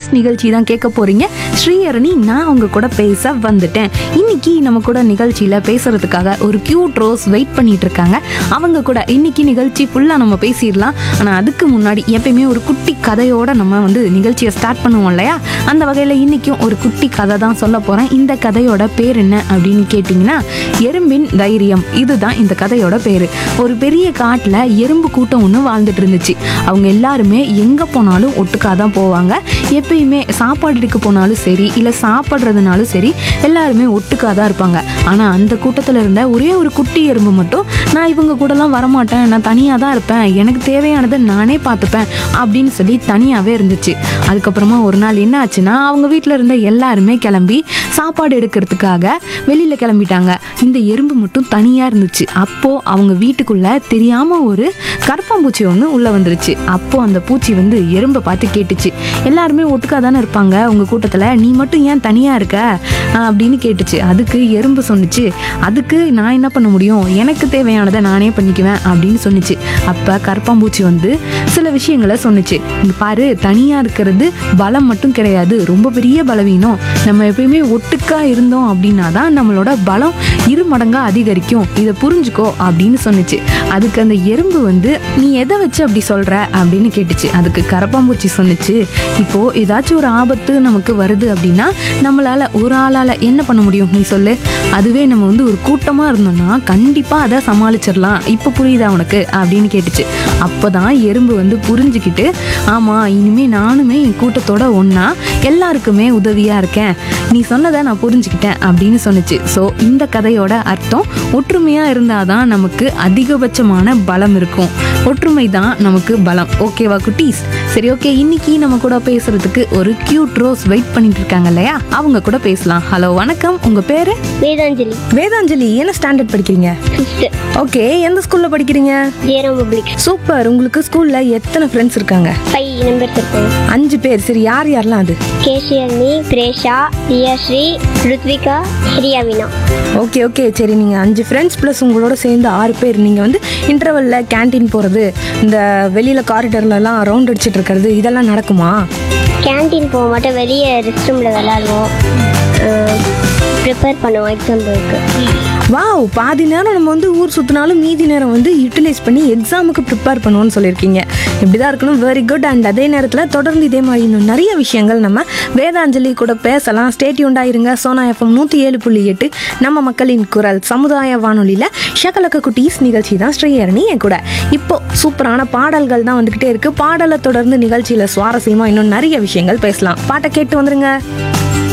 நிகழ்ச்சி தான் கேட்க போறீங்க ஸ்ரீஹரணி நான் அவங்க கூட பேச வந்துட்டேன் இன்னைக்கு நம்ம கூட நிகழ்ச்சியில பேசுறதுக்காக ஒரு கியூட் ரோஸ் வெயிட் பண்ணிட்டு இருக்காங்க அவங்க கூட இன்னைக்கு நிகழ்ச்சி ஃபுல்லா நம்ம பேசிடலாம் ஆனா அதுக்கு முன்னாடி எப்பயுமே ஒரு குட்டி கதையோட நம்ம வந்து நிகழ்ச்சியை ஸ்டார்ட் பண்ணுவோம் இல்லையா அந்த வகையில இன்னைக்கும் ஒரு குட்டி கதை தான் சொல்ல போறேன் இந்த கதையோட பேர் என்ன அப்படின்னு கேட்டிங்கன்னா எறும்பின் தைரியம் இதுதான் இந்த கதையோட பேரு ஒரு பெரிய காட்டுல எறும்பு கூட்டம் ஒன்று வாழ்ந்துட்டு இருந்துச்சு அவங்க எல்லாருமே எங்க போனாலும் ஒட்டுக்கா தான் போவாங்க எப்பயுமே சாப்பாடு எடுக்க போனாலும் சரி இல்லை சாப்பிட்றதுனாலும் சரி எல்லாருமே ஒட்டுக்கா தான் இருப்பாங்க ஆனால் அந்த கூட்டத்தில் இருந்த ஒரே ஒரு குட்டி எறும்பு மட்டும் நான் இவங்க கூடலாம் வரமாட்டேன் நான் தனியாக தான் இருப்பேன் எனக்கு தேவையானதை நானே பார்த்துப்பேன் அப்படின்னு சொல்லி தனியாகவே இருந்துச்சு அதுக்கப்புறமா ஒரு நாள் என்ன ஆச்சுன்னா அவங்க வீட்டில் இருந்த எல்லாருமே கிளம்பி சாப்பாடு எடுக்கிறதுக்காக வெளியில் கிளம்பிட்டாங்க இந்த எறும்பு மட்டும் தனியாக இருந்துச்சு அப்போது அவங்க வீட்டுக்குள்ள தெரியாமல் ஒரு கரப்பாம்பூச்சி ஒன்று உள்ளே வந்துருச்சு அப்போது அந்த பூச்சி வந்து எறும்பை பார்த்து கேட்டுச்சு எல்லாருமே ஒட்டுக்கா தானே இருப்பாங்க உங்கள் கூட்டத்தில் நீ மட்டும் ஏன் தனியாக இருக்க ஆஹ் அப்படின்னு கேட்டுச்சு அதுக்கு எறும்பு சொன்னுச்சு அதுக்கு நான் என்ன பண்ண முடியும் எனக்கு தேவையானதை நானே பண்ணிக்குவேன் அப்படின்னு சொன்னுச்சு அப்போ கரப்பாம்பூச்சி வந்து சில விஷயங்களை சொன்னுச்சு இங்க பாரு தனியாக இருக்கிறது பலம் மட்டும் கிடையாது ரொம்ப பெரிய பலவீனம் நம்ம எப்பயுமே ஒட்டுக்கா இருந்தோம் அப்படின்னா தான் நம்மளோட பலம் இரு மடங்கா அதிகரிக்கும் இதை புரிஞ்சுக்கோ அப்படின்னு சொன்னுச்சு அதுக்கு அந்த எறும்பு வந்து நீ எதை வச்சு அப்படி சொல்ற அப்படின்னு கேட்டுச்சு அதுக்கு கரப்பாம்பூச்சி சொன்னுச்சு இப்போ ஏதாச்சும் ஒரு ஆபத்து நமக்கு வருது அப்படின்னா நம்மளால ஒரு ஆளால என்ன பண்ண முடியும் நீ சொல்லு அதுவே நம்ம வந்து ஒரு கூட்டமா இருந்தோம்னா கண்டிப்பா அதை சமாளிச்சிடலாம் இப்போ புரியுதா உனக்கு அப்படின்னு கேட்டுச்சு அப்போதான் எறும்பு வந்து புரிஞ்சுக்கிட்டு ஆமா இனிமே நானுமே என் கூட்டத்தோட ஒண்ணா எல்லாருக்குமே உதவியா இருக்கேன் நீ சொன்னதை நான் புரிஞ்சுக்கிட்டேன் அப்படின்னு சொன்னுச்சு ஸோ இந்த கதையோட அர்த்தம் ஒற்றுமையா இருந்தாதான் நமக்கு அதிகபட்சமான பலம் இருக்கும் ஒற்றுமை தான் நமக்கு பலம் ஓகேவா குட்டீஸ் சரி ஓகே இன்னைக்கு நம்ம கூட பேசுறதுக்கு ஒரு கியூட் ரோஸ் வெயிட் பண்ணிட்டு இருக்காங்க இல்லையா அவங்க கூட பேசலாம் ஹலோ வணக்கம் உங்க பேரு வேதாஞ்சலி வேதாஞ்சலி என்ன ஸ்டாண்டர்ட் படிக்கிறீங்க ஃபிஃப்த் ஓகே எந்த ஸ்கூல்ல படிக்கிறீங்க ஜேரம் பப்ளிக் சூப்பர் உங்களுக்கு ஸ்கூல்ல எத்தனை ஃப்ரெண்ட்ஸ் இருக்காங்க ஃபைவ் நம்பர்ஸ் இருக்காங்க அஞ்சு பேர் சரி யார் யாரெல்லாம் அது கேஷியர்னி பிரேஷா தியாஸ்ரீ ருத்விகா ஸ்ரீயா மீனா ஓகே ஓகே சரி நீங்கள் அஞ்சு ஃப்ரெண்ட்ஸ் ப்ளஸ் உங்களோட சேர்ந்து ஆறு பேர் நீங்கள் வந்து இன்டர்வலில் கேண்டீன் போகிறது இந்த வெளியில் காரிடர்லலாம் ரவுண்ட் அடிச்சிட்டு இருக்கிறது இதெல்லாம் நடக்குமா கேண்டீன் போக மாட்டோம் வெளியே ரெஸ்ட் ரூமில் விளாடுவோம் ப்ரிப்பேர் பண்ணுவோம் எக்ஸாம்பிளுக்கு வாவ் பாதி நேரம் நம்ம வந்து ஊர் சுற்றினாலும் மீதி நேரம் வந்து யூட்டிலைஸ் பண்ணி எக்ஸாமுக்கு ப்ரிப்பேர் பண்ணுவோம்னு சொல்லியிருக்கீங்க இப்படி தான் இருக்கணும் வெரி குட் அண்ட் அதே நேரத்தில் தொடர்ந்து இதே மாதிரி இன்னும் நிறைய விஷயங்கள் நம்ம வேதாஞ்சலி கூட பேசலாம் ஸ்டேட்யூண்டாக இருங்க சோனா எஃப்எம் நூற்றி ஏழு புள்ளி எட்டு நம்ம மக்களின் குரல் சமுதாய வானொலியில் ஷகலக்க குட்டீஸ் நிகழ்ச்சி தான் ஸ்ரீஹரணி என் கூட இப்போ சூப்பரான பாடல்கள் தான் வந்துக்கிட்டே இருக்குது பாடலை தொடர்ந்து நிகழ்ச்சியில் சுவாரஸ்யமாக இன்னும் நிறைய விஷயங்கள் பேசலாம் பாட்டை கேட்டு வந்துருங்க